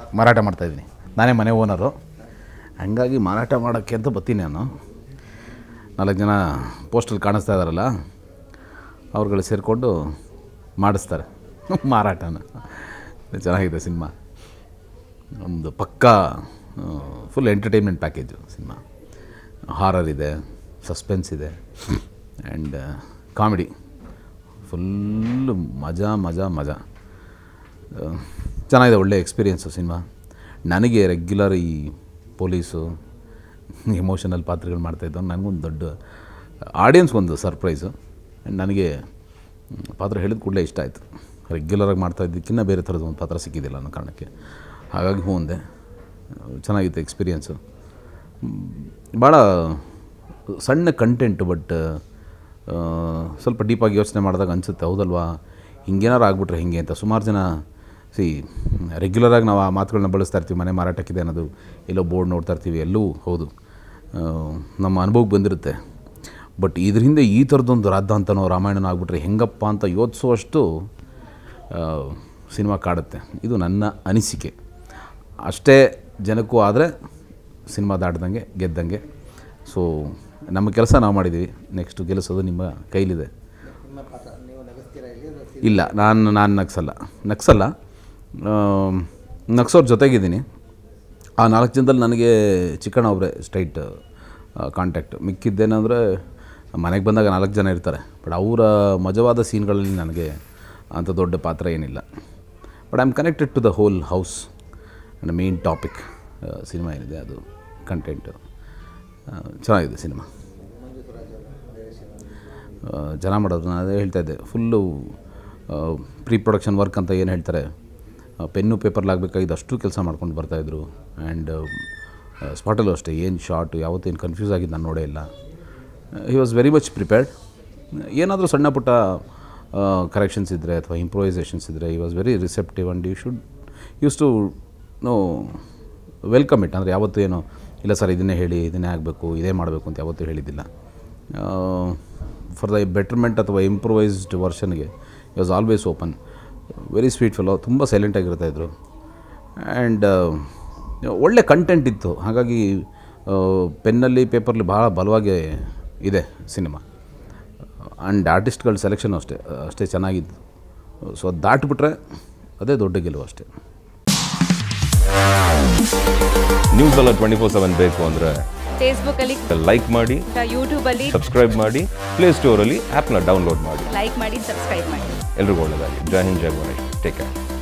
ಮಾರಾಟ ಮಾಡ್ತಾಯಿದ್ದೀನಿ ನಾನೇ ಮನೆ ಓನರು ಹಂಗಾಗಿ ಮಾರಾಟ ಮಾಡೋಕ್ಕೆ ಅಂತ ಬರ್ತೀನಿ ನಾನು ನಾಲ್ಕು ಜನ ಪೋಸ್ಟಲ್ಲಿ ಕಾಣಿಸ್ತಾ ಇದ್ದಾರಲ್ಲ ಅವ್ರುಗಳು ಸೇರಿಕೊಂಡು ಮಾಡಿಸ್ತಾರೆ ಮಾರಾಟನ ಚೆನ್ನಾಗಿದೆ ಸಿನಿಮಾ ಒಂದು ಪಕ್ಕಾ full entertainment package cinema horror ಇದೆ ಸಸ್ಪೆನ್ಸ್ ಇದೆ ಆ್ಯಂಡ್ ಕಾಮಿಡಿ ಫುಲ್ಲು ಮಜಾ ಮಜಾ ಮಜಾ ಆ, ಚೆನ್ನಾಗಿದೆ ಒಳ್ಳೆ ಎಕ್ಸ್ಪೀರಿಯೆನ್ಸು ಸಿನಿಮಾ ನನಗೆ ರೆಗ್ಯುಲರ್ ಈ ಪೊಲೀಸು ಎಮೋಷನಲ್ ಪಾತ್ರಗಳು ಮಾಡ್ತಾಯಿದ್ದು ನನಗೊಂದು ದೊಡ್ಡ ಆಡಿಯನ್ಸ್ಗೊಂದು ಸರ್ಪ್ರೈಸು ಆ್ಯಂಡ್ ನನಗೆ ಮ್, ಪಾತ್ರ ಹೇಳಿದ ಕೂಡಲೇ ಇಷ್ಟ ಆಯಿತು ರೆಗ್ಯುಲರಾಗಿ ಮಾಡ್ತಾ ಇದ್ದಕ್ಕಿಂತ ಬೇರೆ ಥರದ ಒಂದು ಪಾತ್ರ ಸಿಕ್ಕಿದ್ದಿಲ್ಲ ಅನ್ನೋ ಕಾರಣಕ್ಕೆ ಹಾಗಾಗಿ ಹ್ಞೂ ಅಂದೆ ಚೆನ್ನಾಗಿತ್ತು ಎಕ್ಸ್ಪೀರಿಯೆನ್ಸು ಭಾಳ ಸಣ್ಣ ಕಂಟೆಂಟು ಬಟ್ ಸ್ವಲ್ಪ ಡೀಪಾಗಿ ಯೋಚನೆ ಮಾಡಿದಾಗ ಅನಿಸುತ್ತೆ ಹೌದಲ್ವಾ ಹಿಂಗೇನಾರು ಆಗ್ಬಿಟ್ರೆ ಹಿಂಗೆ ಅಂತ ಸುಮಾರು ಜನ ಸಿ ರೆಗ್ಯುಲರಾಗಿ ನಾವು ಆ ಮಾತುಗಳನ್ನ ಬಳಸ್ತಾ ಇರ್ತೀವಿ ಮನೆ ಮಾರಾಟಕ್ಕಿದೆ ಅನ್ನೋದು ಎಲ್ಲೋ ಬೋರ್ಡ್ ನೋಡ್ತಾ ಇರ್ತೀವಿ ಎಲ್ಲೂ ಹೌದು ಆ, ನಮ್ಮ ಅನುಭವಕ್ಕೆ ಬಂದಿರುತ್ತೆ ಬಟ್ ಇದ್ರ ಹಿಂದೆ ಈ ಥರದೊಂದು ರಾದ್ದಾಂತನೋ ರಾಮಾಯಣನೋ ಆಗ್ಬಿಟ್ರೆ ಹೆಂಗಪ್ಪ ಅಂತ ಯೋಚಿಸುವಷ್ಟು ಸಿನಿಮಾ ಕಾಡುತ್ತೆ ಇದು ನನ್ನ ಅನಿಸಿಕೆ ಅಷ್ಟೇ ಜನಕ್ಕೂ ಆದರೆ ಸಿನಿಮಾ ದಾಟ್ದಂಗೆ ಗೆದ್ದಂಗೆ ಸೊ ನಮ್ಮ ಕೆಲಸ ನಾವು ಮಾಡಿದ್ದೀವಿ ನೆಕ್ಸ್ಟು ಗೆಲ್ಲಿಸೋದು ನಿಮ್ಮ ಕೈಲಿದೆ ನಿಮ್ಮ ಪಾತ್ರ ನೀವು ನಗಿಸ್ತೀರಾ ಇಲ್ಲಿ ಅದು ಇಲ್ಲ ನಾನು ನಾನು ನಗ್ಸಲ್ಲ ನಗ್ಸಲ್ಲ ಆಮ್, ನಗ್ಸೋರ ಜೊತೆಗಿದ್ದೀನಿ ಆ ನಾಲ್ಕು ಜನದಲ್ಲಿ ನನಗೆ ಚಿಕ್ಕಣ್ಣ ಒಬ್ಬರೇ ಸ್ಟ್ರೈಟ್ ಕಾಂಟ್ಯಾಕ್ಟ್ ಮಿಕ್ಕಿದ್ದೇನೆಂದರೆ ಮನೆಗೆ ಬಂದಾಗ ನಾಲ್ಕು ಜನ ಇರ್ತಾರೆ ಬಟ್ ಅವರ ಮಜವಾದ ಸೀನ್ಗಳಲ್ಲಿ ನನಗೆ ಅಂಥ ದೊಡ್ಡ ಪಾತ್ರ ಏನಿಲ್ಲ but I am connected to the whole house and main topic cinema ಏನಿದೆ ಅದು ಕಂಟೆಂಟು ಚೆನ್ನಾಗಿದೆ ಸಿನಿಮಾ ಆ, ಜನ ಮಾಡೋದು ನಾನು ಅದೇ ಹೇಳ್ತಾ ಇದ್ದೆ ಫುಲ್ಲು ಪ್ರೀ ಪ್ರೊಡಕ್ಷನ್ ವರ್ಕ್ ಅಂತ ಏನು ಹೇಳ್ತಾರೆ ಆ, ಪೆನ್ನು ಪೇಪರ್ಲಾಗಬೇಕಾಗಿದ್ದು ಅಷ್ಟು ಕೆಲಸ ಮಾಡ್ಕೊಂಡು ಬರ್ತಾಯಿದ್ರು ಆ್ಯಂಡ್ ಸ್ಪಾಟಲ್ಲೂ ಅಷ್ಟೇ ಏನು ಶಾರ್ಟ್ ಯಾವತ್ತೇನು ಕನ್ಫ್ಯೂಸ್ ಆಗಿದ್ದು ನಾನು ನೋಡೇ ಇಲ್ಲ he was very much prepared ಏನಾದರೂ ಸಣ್ಣ ಪುಟ್ಟ ಕರೆಕ್ಷನ್ಸ್ ಇದ್ದರೆ ಅಥವಾ ಇಂಪ್ರೂವೈಸೇಷನ್ಸ್ ಇದ್ದರೆ he was very receptive and you should use to no welcome it ಅಂದರೆ ಯಾವತ್ತೂ ಏನು ಇಲ್ಲ ಸರ್ ಇದನ್ನೇ ಹೇಳಿ ಇದನ್ನೇ ಆಗಬೇಕು ಇದೇ ಮಾಡಬೇಕು ಅಂತ ಯಾವತ್ತೂ ಹೇಳಿದ್ದಿಲ್ಲ ಫಾರ್ ದ ಬೆಟರ್ಮೆಂಟ್ ಅಥವಾ ಇಂಪ್ರೂವೈಸ್ಡ್ ವರ್ಷನ್ಗೆ he was always open very sweet fellow ತುಂಬ ಸೈಲೆಂಟಾಗಿರ್ತಾಯಿದ್ರು ಆ್ಯಂಡ್ ಒಳ್ಳೆ ಕಂಟೆಂಟ್ ಇತ್ತು ಹಾಗಾಗಿ ಪೆನ್ನಲ್ಲಿ ಪೇಪರ್ಲಿ ಭಾಳ ಬಲವಾಗಿ ಇದೆ ಸಿನಿಮಾ ಆ್ಯಂಡ್ ಆರ್ಟಿಸ್ಟ್ಗಳ ಸೆಲೆಕ್ಷನ್ ಅಷ್ಟೇ ಅಷ್ಟೇ ಚೆನ್ನಾಗಿತ್ತು ಸೊ ಅದು ದಾಟ್ಬಿಟ್ರೆ ಅದೇ ದೊಡ್ಡ ಗೆಲುವು ಅಷ್ಟೇ ನ್ಯೂಸ್ ಎಲ್ಲ ಟ್ವೆಂಟಿ ಫೋರ್ ಸೆವೆನ್ ಬೇಕು ಅಂದರೆ ಫೇಸ್ಬುಕ್ ಅಲ್ಲಿ ಲೈಕ್ ಮಾಡಿ ಯೂಟ್ಯೂಬ್ ಅಲ್ಲಿ ಸಬ್ಸ್ಕ್ರೈಬ್ ಮಾಡಿ ಪ್ಲೇಸ್ಟೋರಲ್ಲಿ ಆ್ಯಪ್ನ ಡೌನ್ಲೋಡ್ ಮಾಡಿ ಲೈಕ್ ಮಾಡಿ ಸಬ್ಸ್ಕ್ರೈಬ್ ಮಾಡಿ ಎಲ್ರಿಗೂ ಒಳ್ಳೆಯದಾಗಿ ಜೈ ಹಿಂದ್ ಜೈ ಗಣೇಶ್ ಟೇಕ್ ಕೇರ್